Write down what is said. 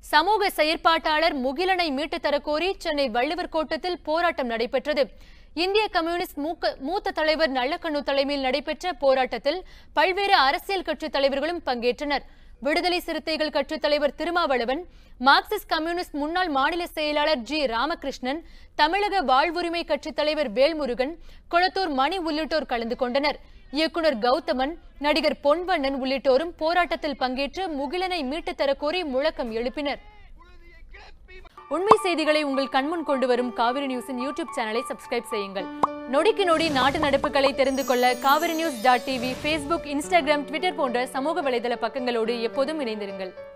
சமூக செயற்பாட்டாளர் முகிலனை மீட்டு தரக்கோரி சென்னை வள்ளுவர் கோட்டத்தில் போராட்டம் நடைபெற்றது இந்திய கம்யூனிஸ்ட் மூக்க- மூத்த தலைவர் நல்லக்கண்ணு தலைமையில் நடைபெற்ற போராட்டத்தில் பல்வேறு அரசியல் கட்சி தலைவர்களும் பங்கேற்றனர் விடுதலை சிறுத்தைகள் கட்சித் தலைவர் திருமாவளவன் மார்க்சிஸ்ட் கம்யூனிஸ்ட் முன்னாள் மாநில செயலாளர் ஜி ராமகிருஷ்ணன் தமிழக வாழ்வுரிமை கட்சித் தலைவர் வேல்முருகன் கொளத்தூர் மணி உள்ளிட்டோர் கலந்து கொண்டனர் இயக்குனர் கௌதமன் நடிகர் பொன்வண்ணன் உள்ளிட்டோரும் போராட்டத்தில் பங்கேற்று முகிலனை மீட்டுத் தரக்கோரி முழக்கம் எழுப்பினர் உண்மை செய்திகளை உங்கள் கண்முன் கொண்டு வரும் காவிரி நியூஸின் யூடியூப் சேனலை சப்ஸ்கிரைப் செய்யுங்கள் நொடிக்கு நொடி நாட்டு நடப்புகளை தெரிந்து கொள்ள Kaveri news dot TV Facebook Instagram Twitter போன்ற சமூக வலைதள பக்கங்களோடு எப்போதும் இணைந்திருங்கள்